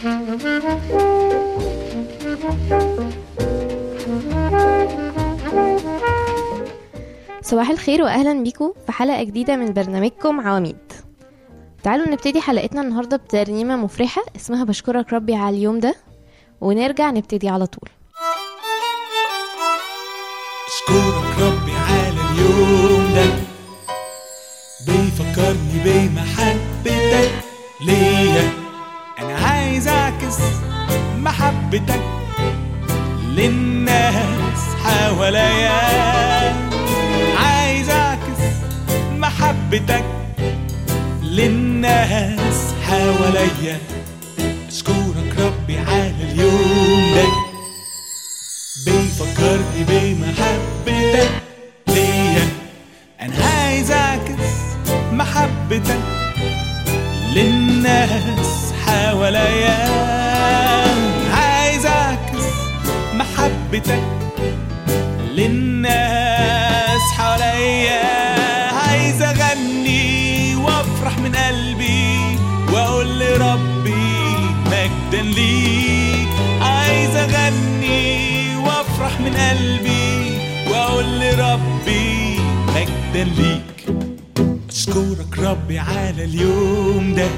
صباح الخير واهلا بيكم في حلقه جديده من برنامجكم عواميد تعالوا نبتدي حلقتنا النهارده بترنيمه مفرحه اسمها بشكرك ربي على اليوم ده ونرجع نبتدي على طول اشكرك ربي على اليوم ده بيفكرني بمحبتك ليا انا عايز اعكس محبتك للناس حواليا عايز اعكس محبتك للناس حواليا اشكرك ربي على اليوم ده بيفكرني بمحبتك ليا انا عايز اعكس محبتك للناس حواليا عايز اعكس محبتك للناس حواليا عايز اغني وافرح من قلبي واقول لربي مجدا ليك عايز اغني وافرح من قلبي واقول لربي مجدا ليك اشكرك ربي على اليوم ده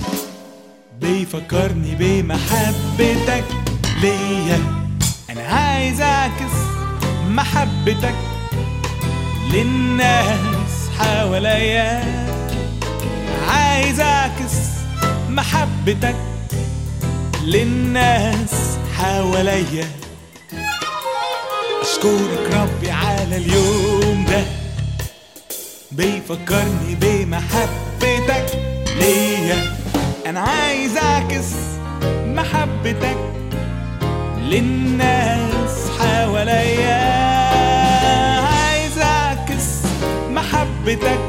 بيفكرني بمحبتك ليا انا عايز اعكس محبتك للناس حواليا عايز اعكس محبتك للناس حواليا اشكرك ربي على اليوم ده بيفكرني بمحبتك ليا انا عايز اعكس محبتك للناس حواليا عايز اعكس محبتك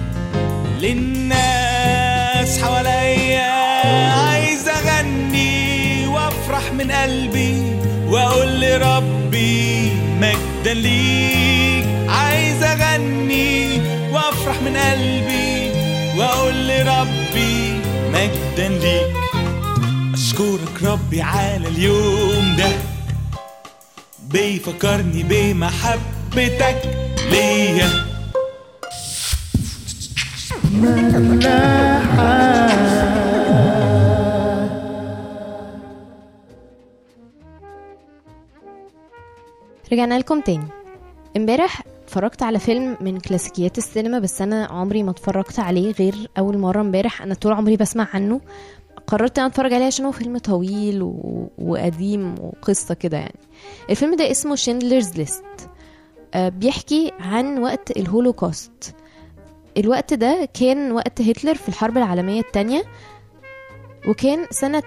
للناس حواليا عايز اغني وافرح من قلبي واقول لربي مجدا ليك عايز اغني وافرح من قلبي واقول لربي مجدا ليك اشكرك ربي على اليوم ده بيفكرني بمحبتك ليا رجعنا لكم تاني امبارح اتفرجت على فيلم من كلاسيكيات السينما بس انا عمري ما اتفرجت عليه غير اول مره امبارح انا طول عمري بسمع عنه قررت ان اتفرج عليه عشان هو فيلم طويل و... وقديم وقصه كده يعني الفيلم ده اسمه شيندلرز ليست بيحكي عن وقت الهولوكوست الوقت ده كان وقت هتلر في الحرب العالمية التانية وكان سنة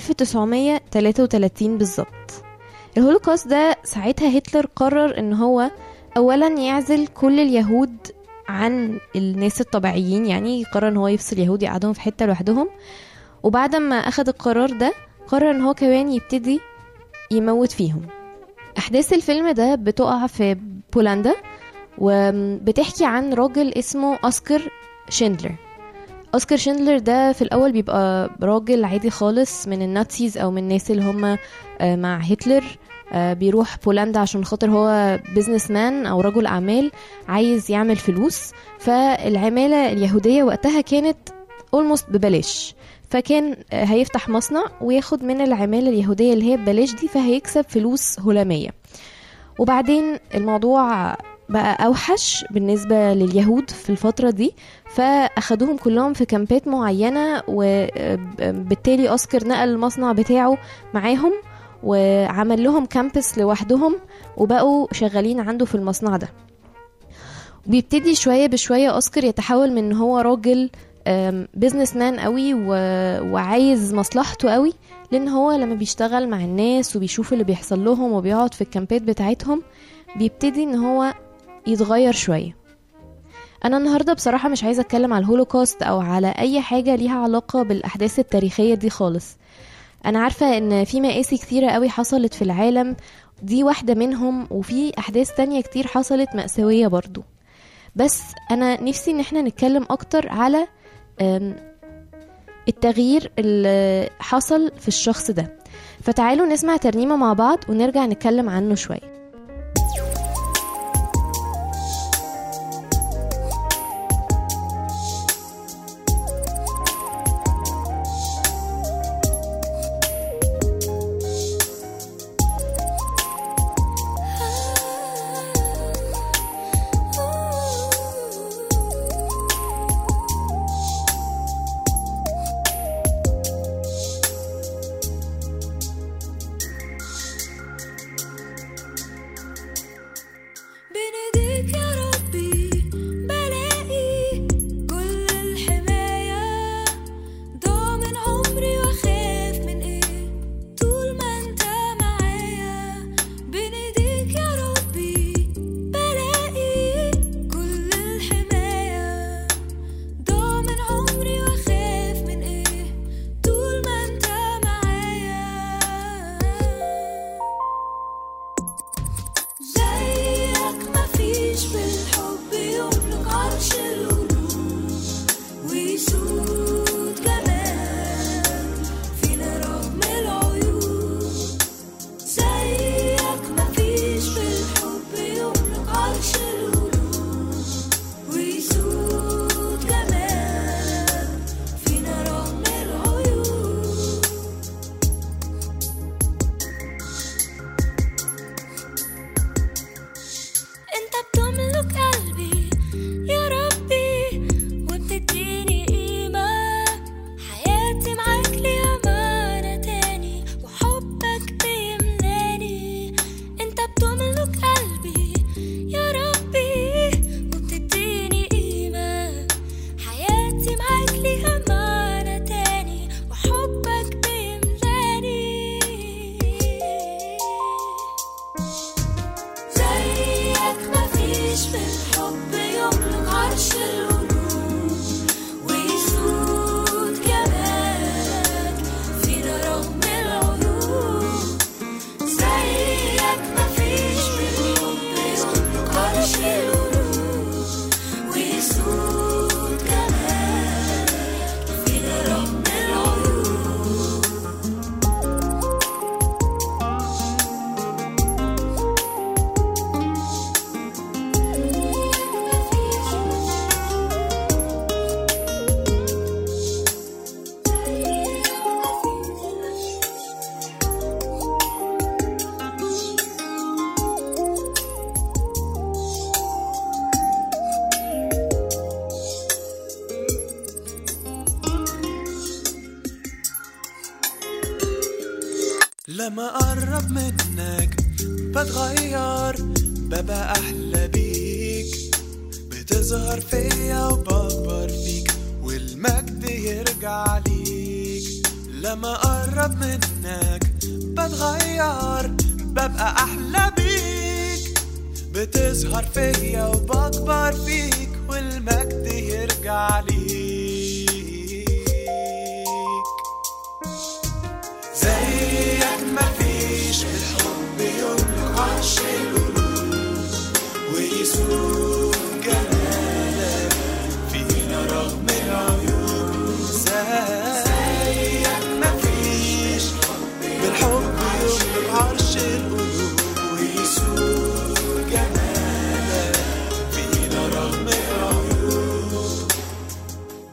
1933 بالظبط الهولوكوست ده ساعتها هتلر قرر ان هو اولا يعزل كل اليهود عن الناس الطبيعيين يعني قرر ان هو يفصل يهود يقعدهم في حتة لوحدهم وبعد ما اخد القرار ده قرر ان هو كمان يبتدي يموت فيهم احداث الفيلم ده بتقع في بولندا وبتحكي عن راجل اسمه اوسكار شيندلر اوسكار شيندلر ده في الاول بيبقى راجل عادي خالص من الناتسيز او من الناس اللي هم مع هتلر بيروح بولندا عشان خاطر هو بيزنس مان او رجل اعمال عايز يعمل فلوس فالعماله اليهوديه وقتها كانت اولموست ببلاش فكان هيفتح مصنع وياخد من العماله اليهوديه اللي هي ببلاش دي فهيكسب فلوس هلاميه وبعدين الموضوع بقى اوحش بالنسبه لليهود في الفتره دي فاخدوهم كلهم في كامبات معينه وبالتالي اوسكار نقل المصنع بتاعه معاهم وعمل لهم كامبس لوحدهم وبقوا شغالين عنده في المصنع ده وبيبتدي شويه بشويه اوسكار يتحول من ان هو راجل بيزنس مان قوي و... وعايز مصلحته قوي لان هو لما بيشتغل مع الناس وبيشوف اللي بيحصل لهم وبيقعد في الكامبات بتاعتهم بيبتدي ان هو يتغير شويه انا النهارده بصراحه مش عايزه اتكلم على الهولوكوست او على اي حاجه ليها علاقه بالاحداث التاريخيه دي خالص انا عارفه ان في مقاسي كتيره قوي حصلت في العالم دي واحده منهم وفي احداث تانية كتير حصلت مأساويه برضو بس انا نفسي ان احنا نتكلم اكتر على التغيير اللي حصل في الشخص ده فتعالوا نسمع ترنيمة مع بعض ونرجع نتكلم عنه شوية بين ايديك يا ربي بلاقي كل الحماية ضامن عمري واخاف من ايه طول ما انت معايا بين ايديك يا ربي بلاقي كل الحماية ضامن عمري واخاف من ايه طول ما انت معايا زيك مفيش بالحب يملك عرش القلوب ويسود جمال فينا رغم العيوب زيك مفيش بالحب يملك عرش القلوب ويسود جمال فينا رغم العيوب انت بتملك قلبي يا ربي وبتديني قيمة حياتي معاك ليها معنى تاني وحبك بيملاني انت بتملك قلبي يا ربي وبتديني قيمة حياتي معاك ليها معنى تاني وحبك بيملاني زيك مفيش في الحب يملك عرش القلوب ويسود جمالك فينا رغم العيوب زيك مفيش في الحب يملك عرش القلوب ويسود جمالك فينا رغم العيوب لما اقرب منك بتغير ببقى احلى بيك بتظهر فيا وبكبر فيك والمجد يرجع ليك لما اقرب منك بتغير ببقى احلى بيك بتظهر فيا وبكبر فيك والمجد يرجع ليك زيك مفيش بالحب يملك عرش القلوب ويسوق جمالك فينا رغم العيوب زيك مفيش بالحب يملك عرش القلوب ويسوق جمالك فينا رغم العيوب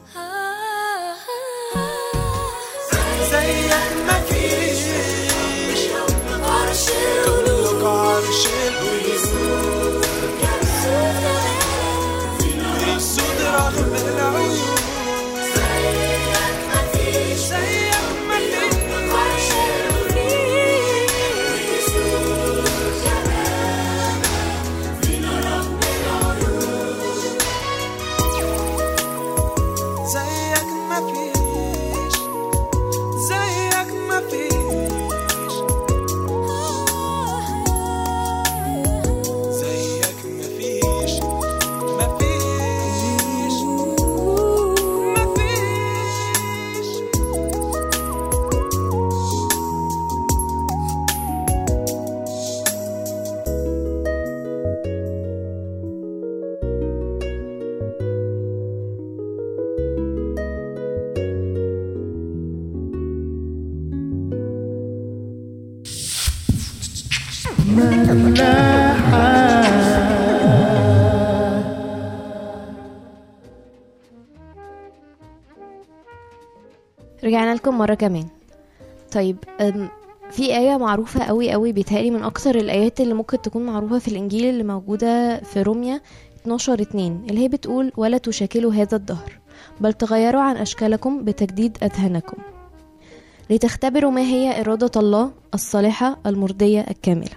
رجعنا لكم مرة كمان طيب أم، في آية معروفة قوي قوي بيتهيألي من أكتر الآيات اللي ممكن تكون معروفة في الإنجيل اللي موجودة في روميا 12 2 اللي هي بتقول ولا تشاكلوا هذا الدهر بل تغيروا عن أشكالكم بتجديد أذهانكم لتختبروا ما هي إرادة الله الصالحة المرضية الكاملة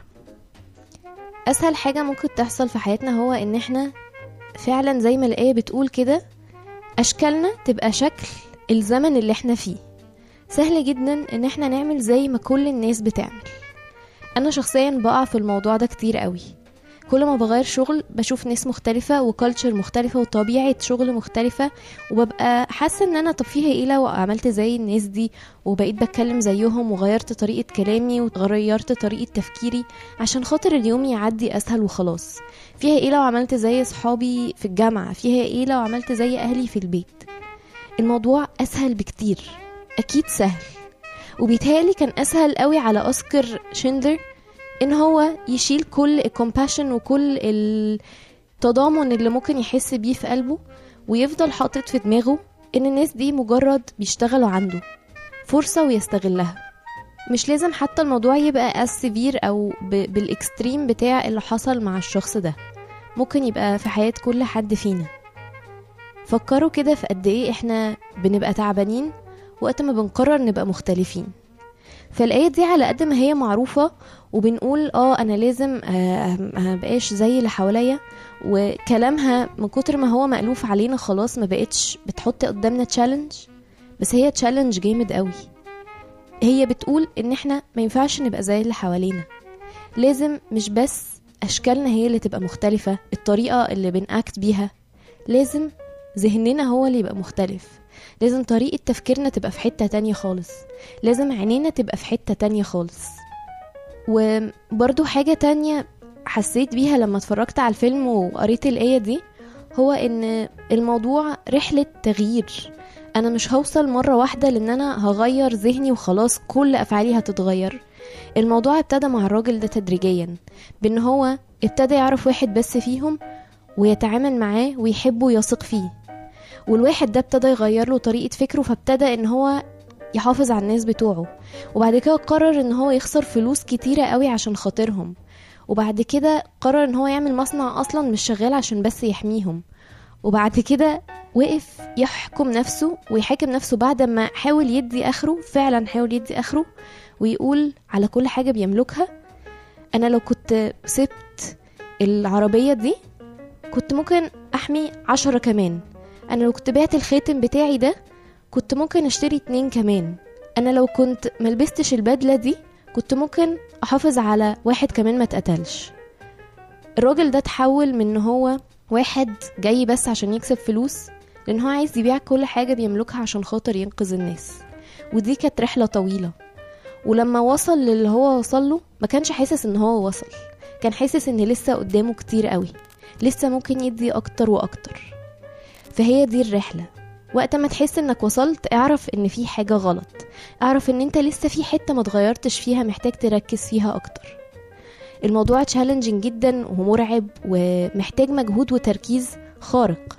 أسهل حاجة ممكن تحصل في حياتنا هو إن إحنا فعلا زي ما الآية بتقول كده أشكالنا تبقى شكل الزمن اللي احنا فيه سهل جدا ان احنا نعمل زي ما كل الناس بتعمل انا شخصيا بقع في الموضوع ده كتير قوي كل ما بغير شغل بشوف ناس مختلفة وكالتشر مختلفة وطبيعة شغل مختلفة وببقى حاسة ان انا طب فيها ايه لو عملت زي الناس دي وبقيت بتكلم زيهم وغيرت طريقة كلامي وغيرت طريقة تفكيري عشان خاطر اليوم يعدي اسهل وخلاص فيها ايه لو عملت زي صحابي في الجامعة فيها ايه لو عملت زي اهلي في البيت الموضوع اسهل بكتير اكيد سهل وبيتهيألي كان اسهل قوي على اوسكار شيندلر ان هو يشيل كل الكومباشن وكل التضامن اللي ممكن يحس بيه في قلبه ويفضل حاطط في دماغه ان الناس دي مجرد بيشتغلوا عنده فرصة ويستغلها مش لازم حتى الموضوع يبقى as severe او ب- بالاكستريم بتاع اللي حصل مع الشخص ده ممكن يبقى في حياة كل حد فينا فكروا كده في قد ايه احنا بنبقى تعبانين وقت ما بنقرر نبقى مختلفين فالآية دي على قد ما هي معروفة وبنقول اه انا لازم آه، ما بقاش زي اللي حواليا وكلامها من كتر ما هو مألوف علينا خلاص ما بقتش بتحط قدامنا تشالنج بس هي تشالنج جامد قوي هي بتقول ان احنا ما ينفعش نبقى زي اللي حوالينا لازم مش بس اشكالنا هي اللي تبقى مختلفة الطريقة اللي بنأكت بيها لازم ذهننا هو اللي يبقى مختلف لازم طريقة تفكيرنا تبقى في حتة تانية خالص لازم عينينا تبقى في حتة تانية خالص وبرضو حاجة تانية حسيت بيها لما اتفرجت على الفيلم وقريت الآية دي هو ان الموضوع رحلة تغيير انا مش هوصل مرة واحدة لان انا هغير ذهني وخلاص كل افعالي هتتغير الموضوع ابتدى مع الراجل ده تدريجيا بان هو ابتدى يعرف واحد بس فيهم ويتعامل معاه ويحبه ويثق فيه والواحد ده ابتدى يغير له طريقة فكره فابتدى ان هو يحافظ على الناس بتوعه وبعد كده قرر ان هو يخسر فلوس كتيرة قوي عشان خاطرهم وبعد كده قرر ان هو يعمل مصنع اصلا مش شغال عشان بس يحميهم وبعد كده وقف يحكم نفسه ويحاكم نفسه بعد ما حاول يدي اخره فعلا حاول يدي اخره ويقول على كل حاجة بيملكها انا لو كنت سبت العربية دي كنت ممكن احمي عشرة كمان انا لو كنت بعت الخاتم بتاعي ده كنت ممكن اشتري اتنين كمان انا لو كنت ملبستش البدلة دي كنت ممكن احافظ على واحد كمان ما اتقتلش الراجل ده اتحول من ان هو واحد جاي بس عشان يكسب فلوس لان هو عايز يبيع كل حاجة بيملكها عشان خاطر ينقذ الناس ودي كانت رحلة طويلة ولما وصل للي هو وصل له ما كانش حاسس ان هو وصل كان حاسس ان لسه قدامه كتير قوي لسه ممكن يدي اكتر واكتر فهي دي الرحلة وقت ما تحس انك وصلت اعرف ان في حاجة غلط اعرف ان انت لسه في حتة ما اتغيرتش فيها محتاج تركز فيها اكتر الموضوع تشالنجينج جدا ومرعب ومحتاج مجهود وتركيز خارق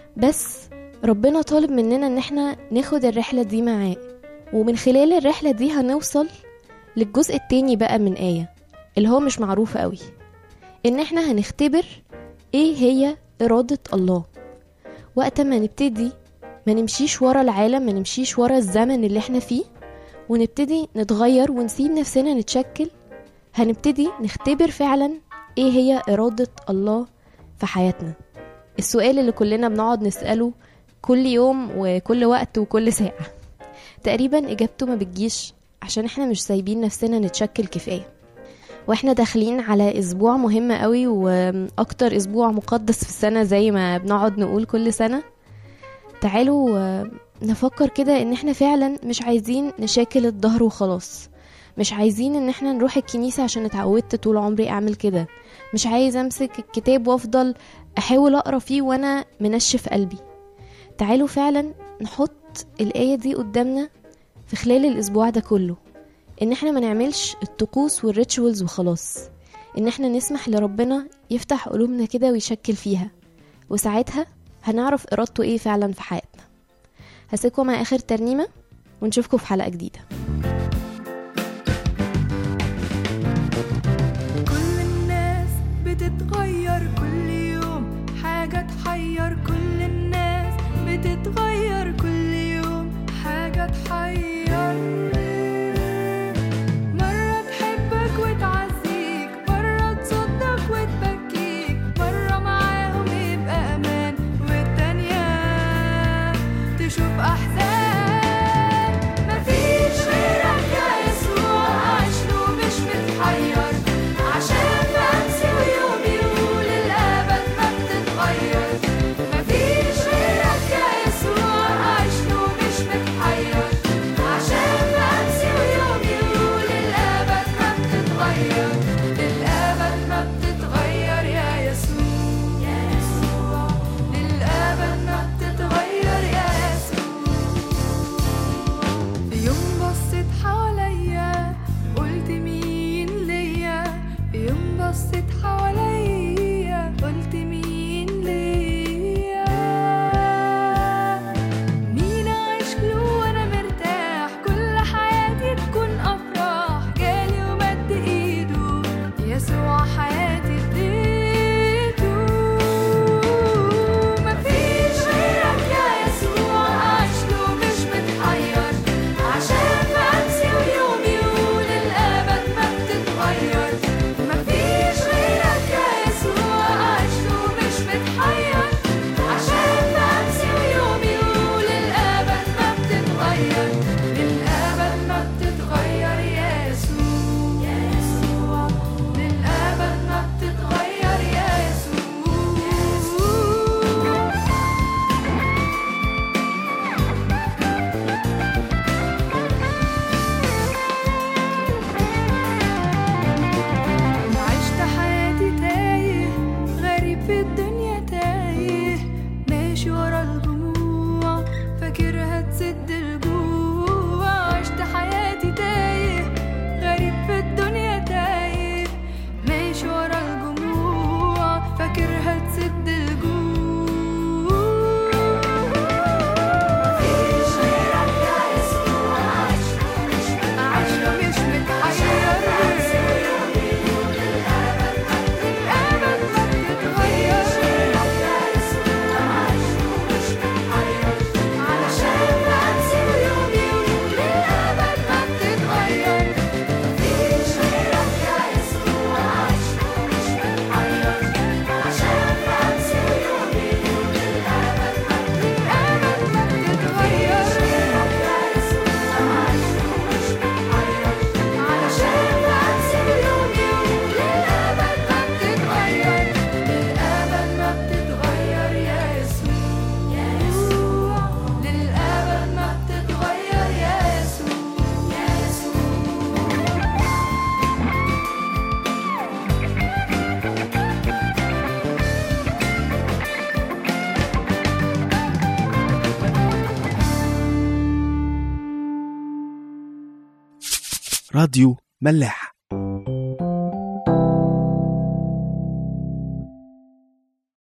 بس ربنا طالب مننا ان احنا ناخد الرحلة دي معاه ومن خلال الرحلة دي هنوصل للجزء التاني بقى من آية اللي هو مش معروف قوي ان احنا هنختبر ايه هي إرادة الله وقت ما نبتدي ما نمشيش ورا العالم ما نمشيش ورا الزمن اللي احنا فيه ونبتدي نتغير ونسيب نفسنا نتشكل هنبتدي نختبر فعلا ايه هي إرادة الله في حياتنا السؤال اللي كلنا بنقعد نسأله كل يوم وكل وقت وكل ساعة تقريبا إجابته ما بتجيش عشان احنا مش سايبين نفسنا نتشكل كفاية واحنا داخلين على اسبوع مهم قوي واكتر اسبوع مقدس في السنة زي ما بنقعد نقول كل سنة تعالوا آه، نفكر كده ان احنا فعلا مش عايزين نشاكل الظهر وخلاص مش عايزين ان احنا نروح الكنيسة عشان اتعودت طول عمري اعمل كده مش عايز امسك الكتاب وافضل احاول اقرا فيه وانا منشف قلبي تعالوا فعلا نحط الآية دي قدامنا في خلال الأسبوع ده كله إن احنا ما نعملش الطقوس والريتشوالز وخلاص ان احنا نسمح لربنا يفتح قلوبنا كده ويشكل فيها وساعتها هنعرف ارادته ايه فعلا في حياتنا هسيبكم مع اخر ترنيمة ونشوفكم في حلقة جديدة كل الناس بتتغير كل يوم حاجة تحير كل الناس بتتغير كل يوم حاجة تحير مرة تحبك وتعزيك مرة تصدق وتبكيك مرة معاهم يبقى أمان والتانية تشوف أحزان مفيش غيرك يا يسوع عشره مش متحير عشان بمسي ويومي يقول الأبد ما بتتغير مفيش غيرك يا يسوع عشره مش متحير عشان بمسي ويومي يقول الأبد ما بتتغير للأبد ما بتتغير يا يسوع يا يسوع للأبد ما بتتغير يا يسوع في يوم بصيت حواليا قلت مين ليا في يوم بصيت حواليا قلت مين ليا مين عايش له وانا مرتاح كل حياتي تكون افراح جالي ومد ايده يسوع حياتي اديته مفيش غيرك يا يسوع عايش له مش متحير عشان بمسي ويومي يقول الابد ما بتتغير مفيش غيرك يا يسوع عايش له مش متحير عشان بمسي ويومي يقول الابد ما بتتغير للابد ما بتتغير يا يسوع يا يسوع للابد ما بتتغير يا يسوع عشت حياتي تايه غريب في الدنيا تايه ماشي ورا الدموع فاكرها تسد الجوع عشت حياتي تايه غريب في الدنيا تايه ماشي ورا الجموع فاكرها تسد الجوع مفيش غيرك يا يسوع عشرة مش متحير الأبد ما بتتغير علشان بنسي ويومي يقول الأبد ما بتتغير مفيش غيرك يا يسوع عشره مش متحير عشان بنسي ويومي يقول الأبد ما الأبد ما بتتغير يا يسوع عشره مش متحير علشان بنسي ويومي يقول الأبد ما بتتغير للأبد ما بتتغير يا يسوع يا يسوع للأبد ما بتتغير يا يسوع يا يسوع راديو ملاح